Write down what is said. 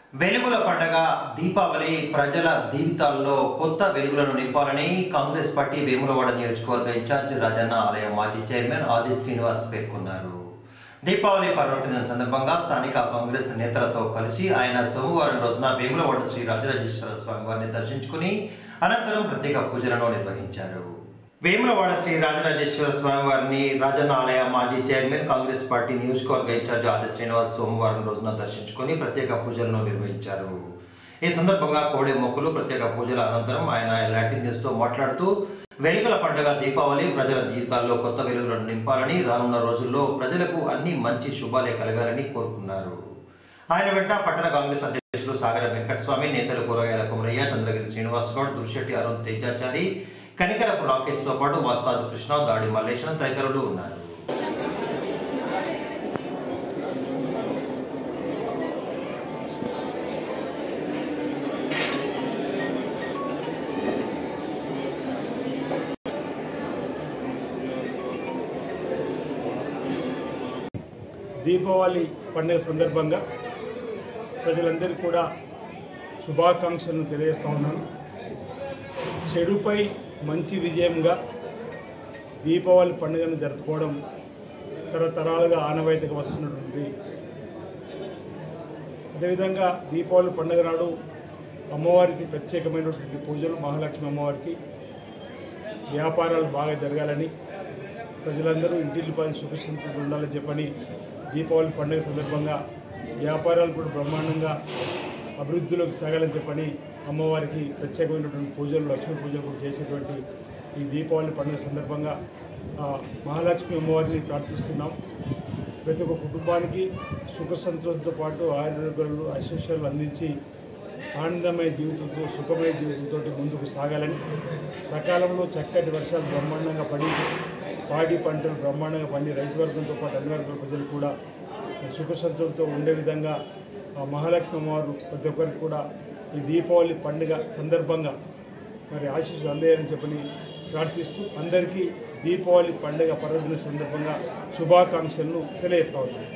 వెలుగుల పండగ దీపావళి ప్రజల జీవితాల్లో కొత్త వెలుగులను నింపాలని కాంగ్రెస్ పార్టీ వేములవాడ నియోజకవర్గ ఇన్ఛార్జ్ రాజన్న ఆలయం మాజీ చైర్మన్ ఆది శ్రీనివాస్ పేర్కొన్నారు దీపావళి పర్వదినం సందర్భంగా స్థానిక కాంగ్రెస్ నేతలతో కలిసి ఆయన సోమవారం రోజున వేములవాడ శ్రీ రాజరాజేశ్వర స్వామి వారిని దర్శించుకుని అనంతరం ప్రత్యేక పూజలను నిర్వహించారు వేములవాడ శ్రీ రాజరాజేశ్వర స్వామి వారిని రాజన్న ఆలయ మాజీ చైర్మన్ కాంగ్రెస్ పార్టీ నియోజకవర్గ ఇన్ఛార్జ్ ఆది శ్రీనివాస్ సోమవారం రోజున దర్శించుకొని ప్రత్యేక పూజలను నిర్వహించారు ఈ సందర్భంగా కోడి మొక్కులు ప్రత్యేక పూజల అనంతరం ఆయన ఎలాంటి న్యూస్ తో మాట్లాడుతూ వెలుగుల పండుగ దీపావళి ప్రజల జీవితాల్లో కొత్త వెలుగులను నింపాలని రానున్న రోజుల్లో ప్రజలకు అన్ని మంచి శుభాలే కలగాలని కోరుకున్నారు ఆయన వెంట పట్టణ కాంగ్రెస్ అధ్యక్షులు సాగర వెంకటస్వామి నేతలు కూరగాయల కుమరయ్య చంద్రగిరి శ్రీనివాస్ గౌడ్ దుర్శెట్టి అరుణ్ తేజాచారి కనికరపు రాకేష్ తో పాటు వాస్తాదు కృష్ణ దాడి మల్లేశం తదితరులు ఉన్నారు దీపావళి పండుగ సందర్భంగా ప్రజలందరికీ కూడా శుభాకాంక్షలను తెలియజేస్తా ఉన్నాను చెడుపై మంచి విజయంగా దీపావళి పండుగను జరుపుకోవడం తరతరాలుగా ఆనవాయితీగా వస్తున్నటువంటి అదేవిధంగా దీపావళి పండుగ నాడు అమ్మవారికి ప్రత్యేకమైనటువంటి పూజలు మహాలక్ష్మి అమ్మవారికి వ్యాపారాలు బాగా జరగాలని ప్రజలందరూ ఇంటిల్లి పది సుఖసంతులు ఉండాలని చెప్పని దీపావళి పండుగ సందర్భంగా వ్యాపారాలు కూడా బ్రహ్మాండంగా అభివృద్ధిలోకి సాగాలని చెప్పని అమ్మవారికి ప్రత్యేకమైనటువంటి పూజలు లక్ష్మీ పూజలు కూడా చేసేటువంటి ఈ దీపావళి పండుగ సందర్భంగా ఆ, మహాలక్ష్మి అమ్మవారిని ప్రార్థిస్తున్నాం ప్రతి ఒక్క కుటుంబానికి సుఖ సంతోషంతో పాటు ఆరోగ్యాలు ఐశ్వర్యాలు అందించి ఆనందమయ జీవితంతో సుఖమయ జీవితంతో ముందుకు సాగాలని సకాలంలో చక్కటి వర్షాలు బ్రహ్మాండంగా పడి పాడి పంటలు బ్రహ్మాండంగా పండి రైతు వర్గంతో పాటు అన్ని వర్గాల ప్రజలు కూడా సుఖ సంతోషంతో ఉండే విధంగా ఆ మహాలక్ష్మి అమ్మవారు ప్రతి ఒక్కరికి కూడా ఈ దీపావళి పండుగ సందర్భంగా మరి ఆశీస్సులు అందేయాలని చెప్పని ప్రార్థిస్తూ అందరికీ దీపావళి పండుగ పర్వదిన సందర్భంగా శుభాకాంక్షలను తెలియజేస్తా ఉన్నాను